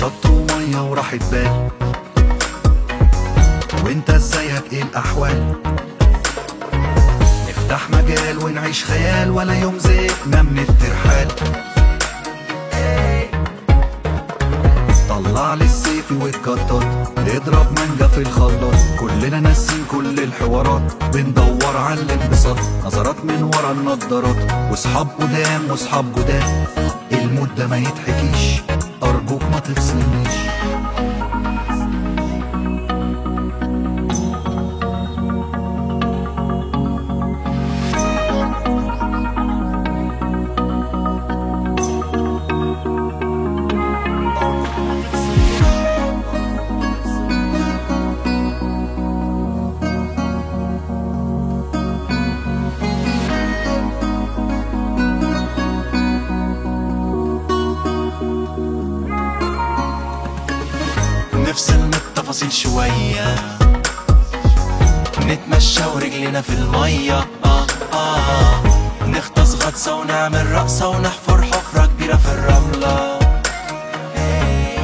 شط ومية وراحة بال وانت ازيك ايه الاحوال نفتح مجال ونعيش خيال ولا يوم زهقنا من الترحال طلع لي السيف واتكتر اضرب مانجا في الخلاط كلنا ناسين كل الحوارات بندور على الانبساط نظرات من ورا النضارات واصحاب قدام واصحاب جداد المود ده ما يتحكيش ارجوك ما تفصلنيش نفصل من التفاصيل شوية نتمشى ورجلنا في المية آه آه نغطس غطسة ونعمل رقصة ونحفر حفرة كبيرة في الرملة إيه.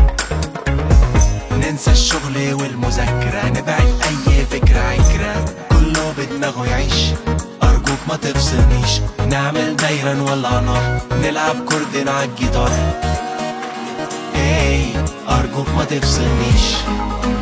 ننسى الشغل والمذاكرة نبعد أي فكرة عكرة كله بدماغه يعيش أرجوك ما تفصلنيش نعمل دايرة نولع نار نلعب كوردين عالجيتار ايه ارجوك ما تفصلنيش